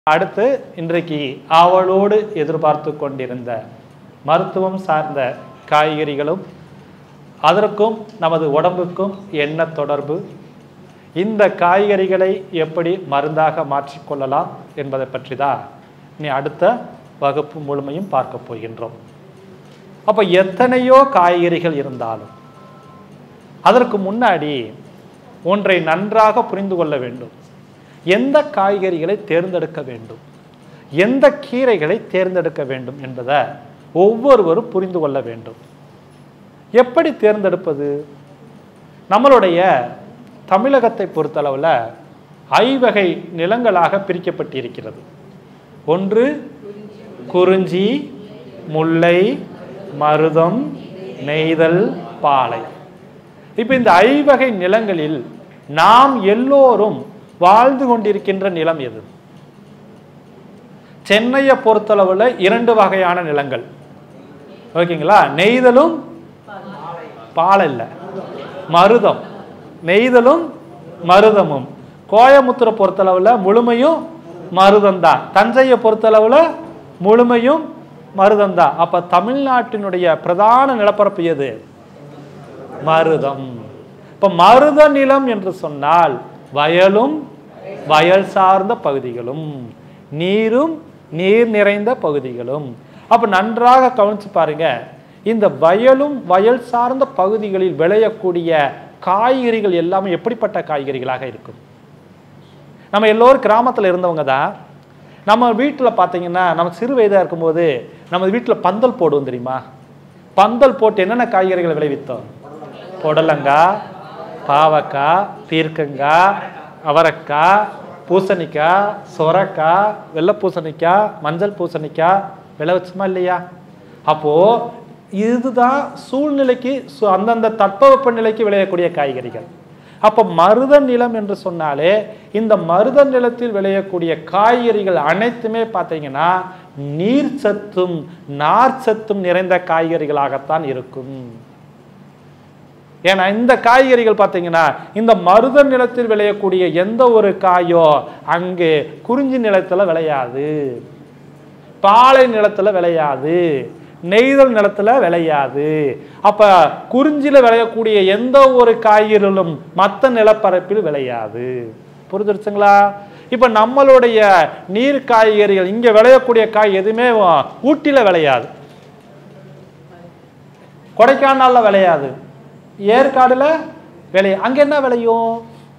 அடுத்து இன்றைக்கு ஆவலோடு எதிர்பார்த்து கொண்டிருந்த மருத்துவம் சார்ந்த காய்கறிகளும் அதற்கும் நமது உடம்புக்கும் என்ன தொடர்பு இந்த காய்கறிகளை எப்படி மருந்தாக மாற்றிக்கொள்ளலாம் என்பதை பற்றி தான் இனி அடுத்த வகுப்பு முழுமையும் பார்க்க போகின்றோம் அப்போ எத்தனையோ காய்கறிகள் இருந்தாலும் அதற்கு முன்னாடி ஒன்றை நன்றாக புரிந்து கொள்ள வேண்டும் எந்த காய்கறிகளை தேர்ந்தெடுக்க வேண்டும் எந்த கீரைகளை தேர்ந்தெடுக்க வேண்டும் என்பதை ஒவ்வொருவரும் புரிந்து கொள்ள வேண்டும் எப்படி தேர்ந்தெடுப்பது நம்மளுடைய தமிழகத்தை பொறுத்தளவில் ஐவகை நிலங்களாக பிரிக்கப்பட்டிருக்கிறது ஒன்று குறிஞ்சி முல்லை மருதம் நெய்தல் பாலை இப்போ இந்த ஐவகை நிலங்களில் நாம் எல்லோரும் வாழ்ந்து கொண்டிருக்கின்ற நிலம் எது சென்னையை பொறுத்தளவில் இரண்டு வகையான நிலங்கள் ஓகேங்களா நெய்தலும் பாலை இல்லை மருதம் நெய்தலும் மருதமும் கோயமுத்தூரை பொறுத்தளவில் முழுமையும் மருதம் தான் தஞ்சையை பொறுத்தளவில் முழுமையும் மருதம் தான் அப்போ தமிழ்நாட்டினுடைய பிரதான நிலப்பரப்பு எது மருதம் இப்போ மருத நிலம் என்று சொன்னால் வயலும் வயல் சார்ந்த பகுதிகளும் நீரும் நீர் நிறைந்த பகுதிகளும் அப்போ நன்றாக கவனிச்சு பாருங்க இந்த வயலும் வயல் சார்ந்த பகுதிகளில் விளையக்கூடிய காய்கறிகள் எல்லாமே எப்படிப்பட்ட காய்கறிகளாக இருக்கும் நம்ம எல்லோரும் கிராமத்தில் இருந்தவங்க தான் நம்ம வீட்டில் பார்த்தீங்கன்னா நம்ம சிறு வயதாக இருக்கும்போது நம்ம வீட்டில் பந்தல் போடுவோம் தெரியுமா பந்தல் போட்டு என்னென்ன காய்கறிகளை விளைவித்தோம் புடலங்காய் பாவக்காய் பீர்க்கங்காய் அவரைக்காய் பூசணிக்காய் சொரக்காய் வெள்ளை பூசணிக்காய் மஞ்சள் பூசணிக்காய் விளைவிச்சுமா இல்லையா அப்போது இதுதான் சூழ்நிலைக்கு சு- அந்தந்த தட்பவெப்ப நிலைக்கு விளையக்கூடிய காய்கறிகள் அப்போ மருத நிலம் என்று சொன்னாலே இந்த மருத நிலத்தில் விளையக்கூடிய காய்கறிகள் அனைத்துமே பார்த்தீங்கன்னா நீர் சத்தும் நார் சத்தும் நிறைந்த காய்கறிகளாகத்தான் இருக்கும் ஏன்னா இந்த காய்கறிகள் பார்த்தீங்கன்னா இந்த மருத நிலத்தில் விளையக்கூடிய எந்த ஒரு காயோ அங்கே குறிஞ்சி நிலத்துல விளையாது பாலை நிலத்துல விளையாது நெய்தல் நிலத்துல விளையாது அப்ப குறிஞ்சில விளையக்கூடிய எந்த ஒரு காய்கறிகளும் மற்ற நிலப்பரப்பில் விளையாது புரிஞ்சிருச்சுங்களா இப்ப நம்மளுடைய நீர் காய்கறிகள் இங்க விளையக்கூடிய காய் எதுவுமே ஊட்டில விளையாது கொடைக்கானல்ல விளையாது ஏற்காடுல விளைய அங்க என்ன விளையும்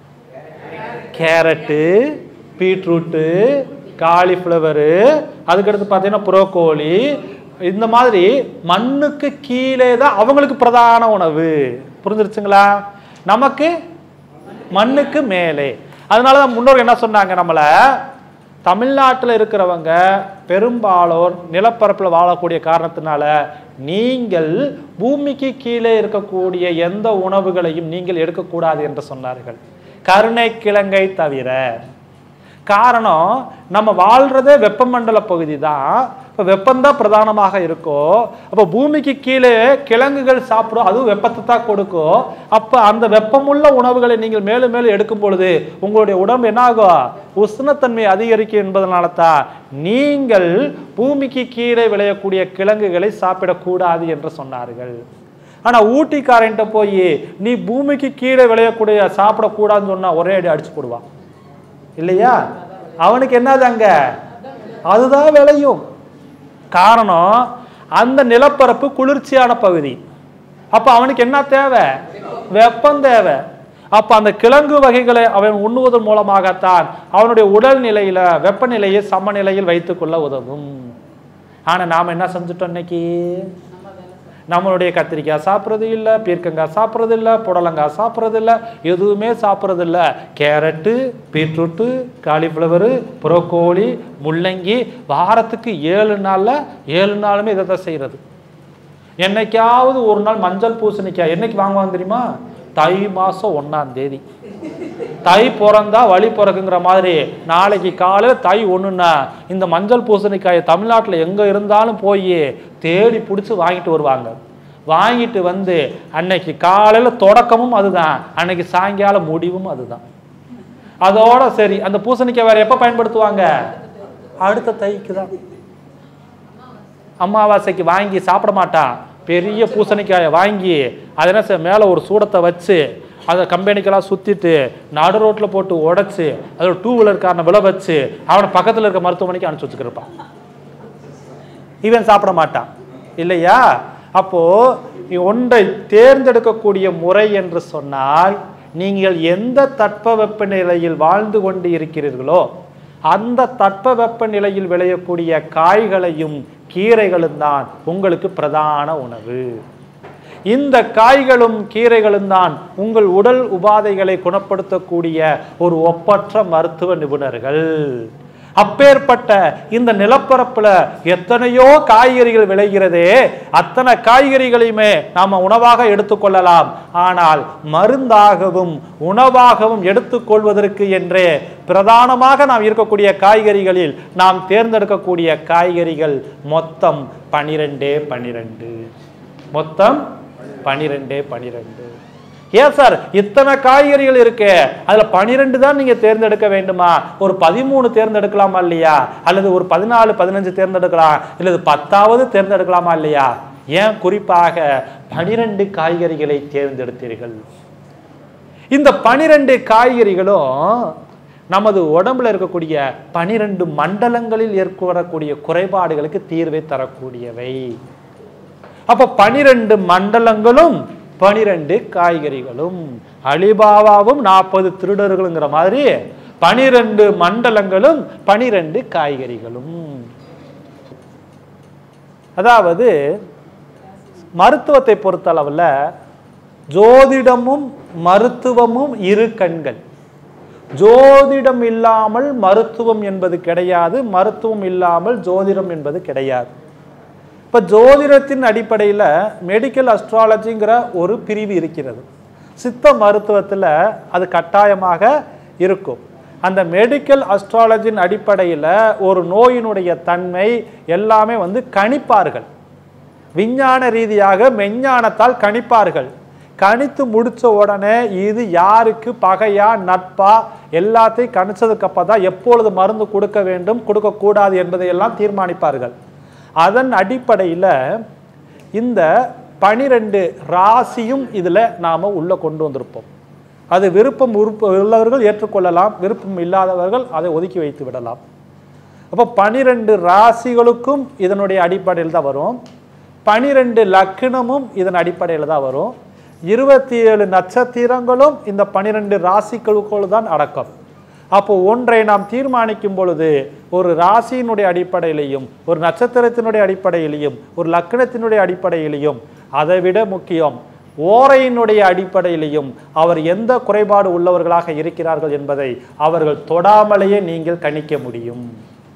கேரட்டு பீட்ரூட்டு காலிஃப்ளவரு அதுக்கடுத்து பார்த்தீங்கன்னா புரோக்கோலி இந்த மாதிரி மண்ணுக்கு கீழே தான் அவங்களுக்கு பிரதான உணவு புரிஞ்சிருச்சுங்களா நமக்கு மண்ணுக்கு மேலே அதனால தான் முன்னோர்கள் என்ன சொன்னாங்க நம்மளை தமிழ்நாட்டில் இருக்கிறவங்க பெரும்பாலோர் நிலப்பரப்பில் வாழக்கூடிய காரணத்தினால நீங்கள் பூமிக்கு கீழே இருக்கக்கூடிய எந்த உணவுகளையும் நீங்கள் எடுக்கக்கூடாது என்று சொன்னார்கள் கருணை கிழங்கை தவிர காரணம் நம்ம வாழ்றதே வெப்பமண்டல பகுதி தான் இப்போ வெப்பம்தான் பிரதானமாக இருக்கும் அப்போ பூமிக்கு கீழே கிழங்குகள் சாப்பிடும் அதுவும் வெப்பத்தை தான் கொடுக்கும் அப்போ அந்த வெப்பமுள்ள உணவுகளை நீங்கள் மேலும் மேலும் எடுக்கும் பொழுது உங்களுடைய உடம்பு என்ன ஆகும் உஷ்ணத்தன்மை அதிகரிக்கும் என்பதனால தான் நீங்கள் பூமிக்கு கீழே விளையக்கூடிய கிழங்குகளை சாப்பிடக்கூடாது என்று சொன்னார்கள் ஆனா ஊட்டிக்காரன்ட்ட போய் நீ பூமிக்கு கீழே விளையக்கூடிய சாப்பிடக்கூடாதுன்னு சொன்னா ஒரே அடி அடிச்சு போடுவான் இல்லையா அவனுக்கு என்னது அங்க அதுதான் விளையும் காரணம் அந்த நிலப்பரப்பு குளிர்ச்சியான பகுதி அப்ப அவனுக்கு என்ன தேவை வெப்பம் தேவை அப்ப அந்த கிழங்கு வகைகளை அவன் உண்ணுவதன் மூலமாகத்தான் அவனுடைய உடல்நிலையில வெப்பநிலையை சமநிலையில் வைத்துக்கொள்ள உதவும் ஆனா நாம என்ன செஞ்சுட்டோம் இன்னைக்கு நம்மளுடைய கத்திரிக்காய் சாப்பிட்றது இல்லை பீர்க்கங்காய் சாப்பிட்றது இல்லை புடலங்காய் சாப்பிட்றது இல்லை எதுவுமே சாப்பிட்றது இல்லை கேரட்டு பீட்ரூட்டு காலிஃப்ளவரு புரோக்கோலி முள்ளங்கி வாரத்துக்கு ஏழு நாளில் ஏழு நாளுமே இதை தான் செய்கிறது என்னைக்காவது ஒரு நாள் மஞ்சள் பூசணிக்காய் என்னைக்கு வாங்குவாங்க தெரியுமா தை மாதம் ஒன்றாம் தேதி தை பிறந்தா வழி பிறக்குங்கிற மாதிரி நாளைக்கு காலையில் தை ஒன்றுன்னா இந்த மஞ்சள் பூசணிக்காயை தமிழ்நாட்டில் எங்கே இருந்தாலும் போய் தேடி பிடிச்சி வாங்கிட்டு வருவாங்க வாங்கிட்டு வந்து அன்னைக்கு காலையில் தொடக்கமும் அதுதான் அன்னைக்கு சாயங்காலம் முடிவும் அதுதான் அதோட சரி அந்த பூசணிக்காய் வேற எப்போ பயன்படுத்துவாங்க அடுத்த தைக்கு தான் அமாவாசைக்கு வாங்கி சாப்பிட மாட்டான் பெரிய பூசணிக்காயை வாங்கி அதை என்ன செய்ய மேலே ஒரு சூடத்தை வச்சு அதை கம்பெனிக்கெல்லாம் சுற்றிட்டு நடு ரோட்டில் போட்டு உடைச்சு அது ஒரு டூ வீலர்காரனை விழ வச்சு அவனை பக்கத்தில் இருக்க மருத்துவமனைக்கு அனுப்பிச்சு வச்சுக்கிருப்பான் இவன் சாப்பிட மாட்டான் இல்லையா அப்போ ஒன்றை தேர்ந்தெடுக்கக்கூடிய முறை என்று சொன்னால் நீங்கள் எந்த தட்பவெப்ப நிலையில் வாழ்ந்து கொண்டு இருக்கிறீர்களோ அந்த தட்பவெப்ப நிலையில் விளையக்கூடிய காய்களையும் கீரைகளும் தான் உங்களுக்கு பிரதான உணவு இந்த காய்களும் கீரைகளும் தான் உங்கள் உடல் உபாதைகளை குணப்படுத்தக்கூடிய ஒரு ஒப்பற்ற மருத்துவ நிபுணர்கள் அப்பேற்பட்ட இந்த நிலப்பரப்புல எத்தனையோ காய்கறிகள் விளைகிறதே அத்தனை காய்கறிகளையுமே நாம உணவாக எடுத்துக்கொள்ளலாம் ஆனால் மருந்தாகவும் உணவாகவும் எடுத்துக்கொள்வதற்கு என்றே பிரதானமாக நாம் இருக்கக்கூடிய காய்கறிகளில் நாம் தேர்ந்தெடுக்கக்கூடிய காய்கறிகள் மொத்தம் பனிரெண்டே பனிரெண்டு மொத்தம் பனிரெண்டே பனிரெண்டு ஏன் சார் இத்தனை காய்கறிகள் இருக்கு அதுல பனிரெண்டு தான் நீங்க தேர்ந்தெடுக்க வேண்டுமா ஒரு பதிமூணு தேர்ந்தெடுக்கலாமா இல்லையா அல்லது ஒரு பதினாலு பதினஞ்சு தேர்ந்தெடுக்கலாம் இல்லது பத்தாவது தேர்ந்தெடுக்கலாமா இல்லையா ஏன் குறிப்பாக பனிரெண்டு காய்கறிகளை தேர்ந்தெடுத்தீர்கள் இந்த பனிரெண்டு காய்கறிகளும் நமது உடம்புல இருக்கக்கூடிய பனிரெண்டு மண்டலங்களில் ஏற்படக்கூடிய குறைபாடுகளுக்கு தீர்வை தரக்கூடியவை அப்ப பனிரெண்டு மண்டலங்களும் பனிரெண்டு காய்கறிகளும் அலிபாபாவும் நாற்பது திருடர்களுங்கிற மாதிரி பனிரெண்டு மண்டலங்களும் பனிரெண்டு காய்கறிகளும் அதாவது மருத்துவத்தை பொறுத்தளவில் ஜோதிடமும் மருத்துவமும் இரு கண்கள் ஜோதிடம் இல்லாமல் மருத்துவம் என்பது கிடையாது மருத்துவம் இல்லாமல் ஜோதிடம் என்பது கிடையாது இப்போ ஜோதிடத்தின் அடிப்படையில் மெடிக்கல் அஸ்ட்ராலஜிங்கிற ஒரு பிரிவு இருக்கிறது சித்த மருத்துவத்தில் அது கட்டாயமாக இருக்கும் அந்த மெடிக்கல் அஸ்ட்ராலஜின் அடிப்படையில் ஒரு நோயினுடைய தன்மை எல்லாமே வந்து கணிப்பார்கள் விஞ்ஞான ரீதியாக மெஞ்ஞானத்தால் கணிப்பார்கள் கணித்து முடிச்ச உடனே இது யாருக்கு பகையா நட்பா எல்லாத்தையும் கணிச்சதுக்கு அப்புறம் தான் எப்பொழுது மருந்து கொடுக்க வேண்டும் கொடுக்கக்கூடாது என்பதை எல்லாம் தீர்மானிப்பார்கள் அதன் அடிப்படையில் இந்த பனிரெண்டு ராசியும் இதில் நாம் உள்ளே கொண்டு வந்திருப்போம் அது விருப்பம் உறுப்பு உள்ளவர்கள் ஏற்றுக்கொள்ளலாம் விருப்பம் இல்லாதவர்கள் அதை ஒதுக்கி வைத்து விடலாம் அப்போ பனிரெண்டு ராசிகளுக்கும் இதனுடைய அடிப்படையில் தான் வரும் பனிரெண்டு லக்னமும் இதன் அடிப்படையில் தான் வரும் இருபத்தி ஏழு நட்சத்திரங்களும் இந்த பனிரெண்டு ராசிகளுக்குள் தான் அடக்கம் அப்போ ஒன்றை நாம் தீர்மானிக்கும் பொழுது ஒரு ராசியினுடைய அடிப்படையிலையும் ஒரு நட்சத்திரத்தினுடைய அடிப்படையிலையும் ஒரு லக்னத்தினுடைய அடிப்படையிலையும் அதை விட முக்கியம் ஓரையினுடைய அடிப்படையிலையும் அவர் எந்த குறைபாடு உள்ளவர்களாக இருக்கிறார்கள் என்பதை அவர்கள் தொடாமலேயே நீங்கள் கணிக்க முடியும்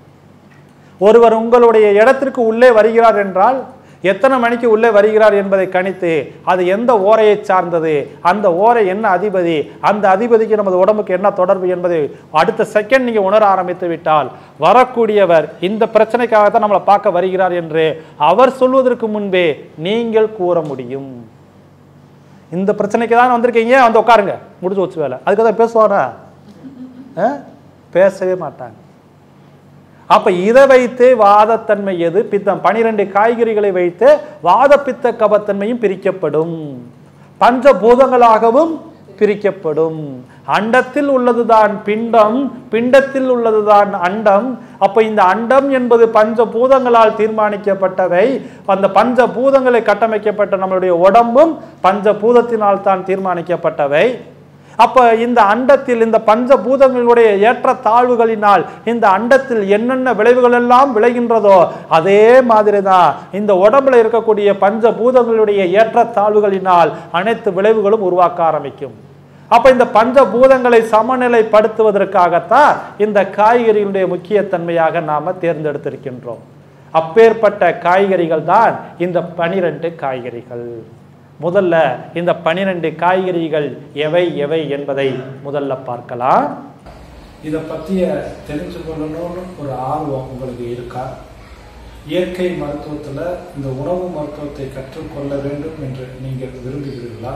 ஒருவர் உங்களுடைய இடத்திற்கு உள்ளே வருகிறார் என்றால் எத்தனை மணிக்கு உள்ளே வருகிறார் என்பதை கணித்து அது எந்த ஓரையை சார்ந்தது அந்த ஓரை என்ன அதிபதி அந்த அதிபதிக்கு நமது உடம்புக்கு என்ன தொடர்பு என்பதை அடுத்த செகண்ட் நீங்க உணர ஆரம்பித்து விட்டால் வரக்கூடியவர் இந்த பிரச்சனைக்காக தான் நம்மளை பார்க்க வருகிறார் என்று அவர் சொல்வதற்கு முன்பே நீங்கள் கூற முடியும் இந்த பிரச்சனைக்கு தான் வந்திருக்கீங்க வந்து உட்காருங்க முடிஞ்சு வச்சு வேலை அதுக்கு தான் பேசுவாரா ஆ? பேசவே மாட்டாங்க அப்ப இதை வைத்து வாதத்தன்மை எது பித்தம் பனிரெண்டு காய்கறிகளை வைத்து வாத பித்த கபத்தன்மையும் பிரிக்கப்படும் பஞ்சபூதங்களாகவும் பிரிக்கப்படும் அண்டத்தில் உள்ளதுதான் பிண்டம் பிண்டத்தில் உள்ளதுதான் அண்டம் அப்ப இந்த அண்டம் என்பது பஞ்சபூதங்களால் தீர்மானிக்கப்பட்டவை அந்த பஞ்சபூதங்களை கட்டமைக்கப்பட்ட நம்மளுடைய உடம்பும் பஞ்சபூதத்தினால் தான் தீர்மானிக்கப்பட்டவை அப்ப இந்த அண்டத்தில் இந்த பஞ்சபூதங்களுடைய ஏற்ற தாழ்வுகளினால் இந்த அண்டத்தில் என்னென்ன விளைவுகள் எல்லாம் விளைகின்றதோ அதே மாதிரி தான் இந்த உடம்புல இருக்கக்கூடிய பஞ்சபூதங்களுடைய ஏற்ற தாழ்வுகளினால் அனைத்து விளைவுகளும் உருவாக்க ஆரம்பிக்கும் அப்ப இந்த பஞ்சபூதங்களை சமநிலைப்படுத்துவதற்காகத்தான் இந்த காய்கறிகளுடைய முக்கியத்தன்மையாக நாம தேர்ந்தெடுத்திருக்கின்றோம் அப்பேற்பட்ட காய்கறிகள் தான் இந்த பனிரெண்டு காய்கறிகள் முதல்ல இந்த பனிரெண்டு காய்கறிகள் எவை எவை என்பதை முதல்ல பார்க்கலாம் இதை பற்றிய தெரிஞ்சு கொள்ளணும்னு ஒரு ஆர்வம் உங்களுக்கு இருக்கா இயற்கை மருத்துவத்தில் இந்த உணவு மருத்துவத்தை கற்றுக்கொள்ள வேண்டும் என்று நீங்கள் விரும்புகிறீர்களா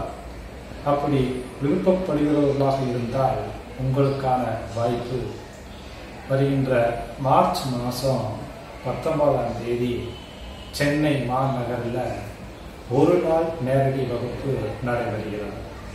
அப்படி விருப்பப்படுகிறவர்களாக இருந்தால் உங்களுக்கான வாய்ப்பு வருகின்ற மார்ச் மாதம் பத்தொன்பதாம் தேதி சென்னை மாநகரில் ஒரு நாள் நேரடி வகுப்பு நடைபெறுகிறது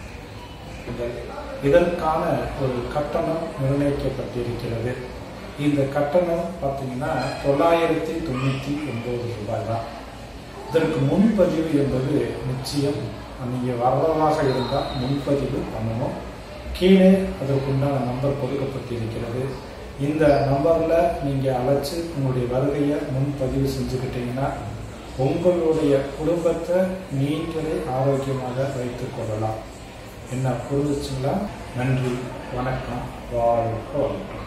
இதற்கான ஒரு கட்டணம் நிர்ணயிக்கப்பட்டிருக்கிறது இந்த கட்டணம் பார்த்தீங்கன்னா தொள்ளாயிரத்தி தொண்ணூற்றி ஒம்பது ரூபாய் தான் இதற்கு முன்பதிவு என்பது நிச்சயம் நீங்கள் வர்றதாக இருந்தால் முன்பதிவு பண்ணணும் கீழே அதற்குண்டான நம்பர் கொடுக்கப்பட்டிருக்கிறது இந்த நம்பரில் நீங்கள் அழைச்சி உங்களுடைய வருகையை முன்பதிவு செஞ்சுக்கிட்டீங்கன்னா உங்களுடைய குடும்பத்தை நீங்களே ஆரோக்கியமாக வைத்துக் கொள்ளலாம் என்ன புரிஞ்சுச்சுங்களா நன்றி வணக்கம் வாழ்க வளமுடன்